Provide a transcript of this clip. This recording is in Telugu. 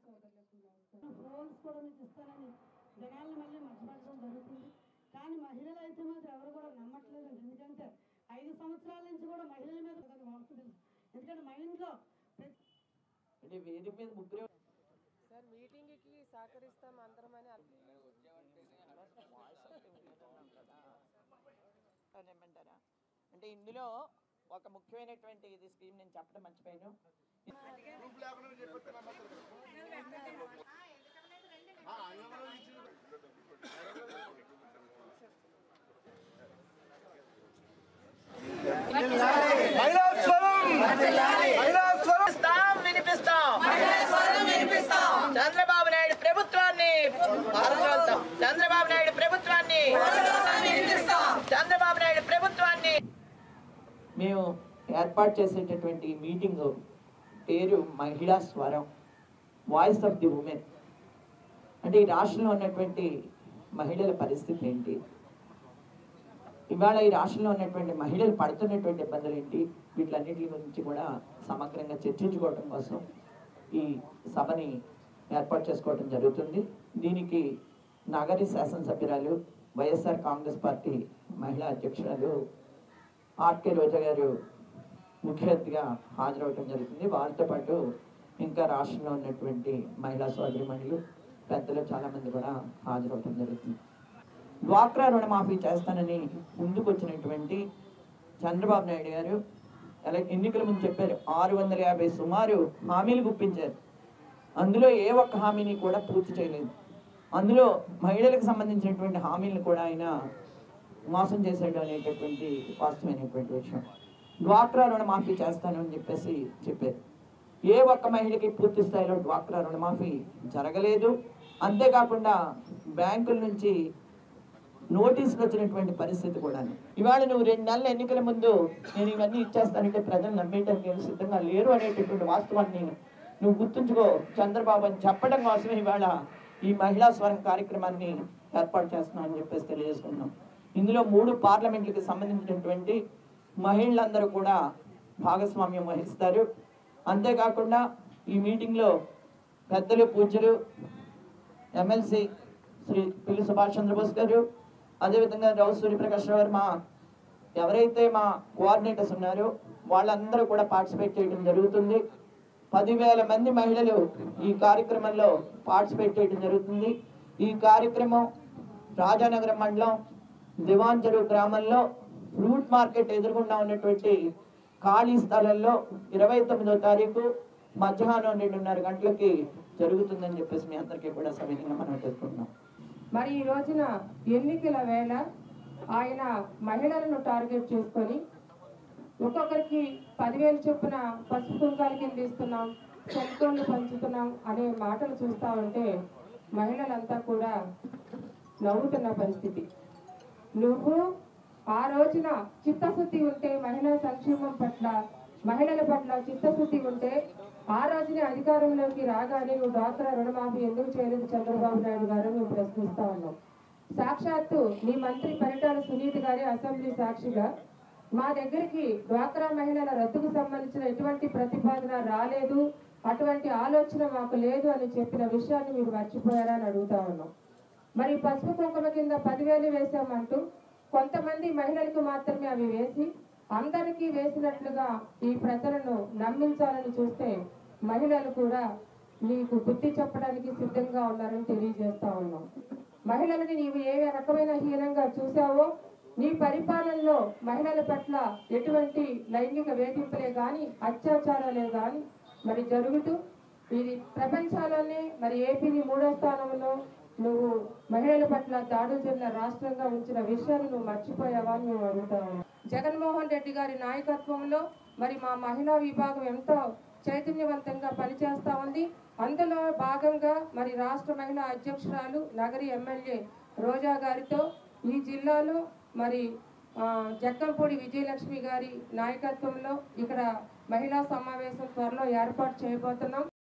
ఫోన్స్ కూడా మీకు ఇస్తానని జనాల్ని మళ్ళీ మర్చిపెట్టడం జరుగుతుంది కానీ మహిళలు అయితే మాత్రం ఎవరు కూడా నమ్మట్లేదు ఎందుకంటే ఐదు సంవత్సరాల నుంచి కూడా మహిళల మీద కదా వాళ్ళకు తెలుసు ఎందుకంటే మా ఇంట్లో ప్రతి అంటే వేదిక మీద ముగ్గురే సార్ మీటింగ్కి సహకరిస్తాం అందరమని అన్- ఏమంటారా అంటే ఇందులో ఒక ముఖ్యమైనటువంటి ఇది స్కీమ్ నేను చెప్పడం మర్చిపోయాను మహిళా స్వరం మహిళా స్వరం వినిపిస్తాం చంద్రబాబు నాయుడు ప్రభుత్వాన్ని పారదోలుతాం. చంద్రబాబు నాయుడు ప్రభుత్వాన్ని చంద్రబాబు నాయుడు ప్రభుత్వాన్ని మేము ఏర్పాటు చేసేటటువంటి మీటింగ్ పేరు మహిళా స్వరం వాయిస్ ఆఫ్ ది ఉమెన్ అంటే ఈ రాష్ట్రంలో ఉన్నటువంటి మహిళల పరిస్థితి ఏంటి ఇవాళ ఈ రాష్ట్రంలో ఉన్నటువంటి మహిళలు పడుతున్నటువంటి ఇబ్బందులు ఏంటి వీటిలన్నిటి గురించి కూడా సమగ్రంగా చర్చించుకోవడం కోసం ఈ సభని ఏర్పాటు చేసుకోవడం జరుగుతుంది దీనికి నగరి శాసనసభ్యురాలు వైఎస్ఆర్ కాంగ్రెస్ పార్టీ మహిళా అధ్యక్షురాలు ఆర్కే రోజా గారు ముఖ్య అతిథిగా హాజరవటం జరుగుతుంది వారితో పాటు ఇంకా రాష్ట్రంలో ఉన్నటువంటి మహిళా సోదరిమణులు పెద్దలు చాలామంది కూడా హాజరవటం జరుగుతుంది డ్వాక్రా రుణమాఫీ చేస్తానని ముందుకు వచ్చినటువంటి చంద్రబాబు నాయుడు గారు అలా ఎన్నికల ముందు చెప్పారు ఆరు వందల యాభై సుమారు హామీలు గుప్పించారు అందులో ఏ ఒక్క హామీని కూడా పూర్తి చేయలేదు అందులో మహిళలకు సంబంధించినటువంటి హామీలను కూడా ఆయన మోసం చేశాడు అనేటటువంటి వాస్తవమైనటువంటి విషయం డ్వాక్రా రుణమాఫీ చేస్తాను అని చెప్పేసి చెప్పారు ఏ ఒక్క మహిళకి పూర్తి స్థాయిలో డ్వాక్రా రుణమాఫీ జరగలేదు అంతేకాకుండా బ్యాంకుల నుంచి నోటీసులు వచ్చినటువంటి పరిస్థితి కూడా ఇవాళ నువ్వు రెండు నెలల ఎన్నికల ముందు నేను ఇవన్నీ ఇచ్చేస్తానంటే ప్రజలు నమ్మేయడానికి నేను సిద్ధంగా లేరు అనేటటువంటి వాస్తవాన్ని నువ్వు గుర్తుంచుకో చంద్రబాబు అని చెప్పడం కోసమే ఇవాళ ఈ మహిళా స్వరం కార్యక్రమాన్ని ఏర్పాటు చేస్తున్నాం అని చెప్పేసి తెలియజేసుకున్నాం ఇందులో మూడు పార్లమెంట్లకు సంబంధించినటువంటి మహిళలందరూ కూడా భాగస్వామ్యం వహిస్తారు అంతేకాకుండా ఈ మీటింగ్లో పెద్దలు పూజ్యులు ఎమ్మెల్సీ శ్రీ పిల్లి సుభాష్ చంద్రబోస్ గారు అదేవిధంగా రావు సూర్యప్రకాష్ రావు గారు మా ఎవరైతే మా కోఆర్డినేటర్స్ ఉన్నారో వాళ్ళందరూ కూడా పార్టిసిపేట్ చేయడం జరుగుతుంది పదివేల మంది మహిళలు ఈ కార్యక్రమంలో పార్టిసిపేట్ చేయడం జరుగుతుంది ఈ కార్యక్రమం రాజానగరం మండలం దివాన్ చెరువు గ్రామంలో ఫ్రూట్ మార్కెట్ ఎదురుగుండా ఉన్నటువంటి ఖాళీ స్థలంలో ఇరవై తొమ్మిదో తారీఖు మధ్యాహ్నం రెండున్నర గంటలకి జరుగుతుందని చెప్పేసి మీ అందరికీ కూడా సవిధంగా మనం తెలుసుకుంటున్నాం మరి ఈ రోజున ఎన్నికల వేళ ఆయన మహిళలను టార్గెట్ చేసుకొని ఒక్కొక్కరికి పదివేలు చొప్పున పసుపు కుంకాల కింద ఇస్తున్నాం సెల్ ఫోన్లు పంచుతున్నాం అనే మాటలు చూస్తా ఉంటే మహిళలంతా కూడా నవ్వుతున్న పరిస్థితి నువ్వు ఆ రోజున చిత్తశుద్ధి ఉంటే మహిళా సంక్షేమం పట్ల మహిళల పట్ల చిత్తశుద్ధి ఉంటే ఆ రోజునే అధికారంలోకి రాగానే నువ్వు డాక్టర్ రుణమాఫీ ఎందుకు చేయలేదు చంద్రబాబు నాయుడు గారు నువ్వు ప్రశ్నిస్తా ఉన్నావు సాక్షాత్తు నీ మంత్రి పరిటాల సునీత గారి అసెంబ్లీ సాక్షిగా మా దగ్గరికి డ్వాక్రా మహిళల రద్దుకు సంబంధించిన ఎటువంటి ప్రతిపాదన రాలేదు అటువంటి ఆలోచన మాకు లేదు అని చెప్పిన విషయాన్ని మీరు మర్చిపోయారా అని అడుగుతా ఉన్నాం మరి పసుపు కుంకుమ కింద పదివేలు వేసామంటూ కొంతమంది మహిళలకు మాత్రమే అవి వేసి అందరికీ వేసినట్లుగా ఈ ప్రజలను నమ్మించాలని చూస్తే మహిళలు కూడా నీకు బుద్ధి చెప్పడానికి సిద్ధంగా ఉన్నారని తెలియజేస్తా ఉన్నాం మహిళలని నీవు ఏ రకమైన హీనంగా చూసావో నీ పరిపాలనలో మహిళల పట్ల ఎటువంటి లైంగిక వేధింపులే గాని అత్యాచారాలే గాని మరి జరుగుతూ ఇది ప్రపంచాలోనే మరి ఏపీని మూడో స్థానంలో నువ్వు మహిళల పట్ల దాడులు జరిగిన రాష్ట్రంగా ఉంచిన విషయాన్ని నువ్వు మర్చిపోయావా అని మేము అడుగుతాము జగన్మోహన్ రెడ్డి గారి నాయకత్వంలో మరి మా మహిళా విభాగం ఎంతో చైతన్యవంతంగా పనిచేస్తా ఉంది అందులో భాగంగా మరి రాష్ట్ర మహిళా అధ్యక్షురాలు నగరి ఎమ్మెల్యే రోజా గారితో ఈ జిల్లాలో మరి ఆ, జక్కంపూడి విజయలక్ష్మి గారి నాయకత్వంలో ఇక్కడ మహిళా సమావేశం త్వరలో ఏర్పాటు చేయబోతున్నాం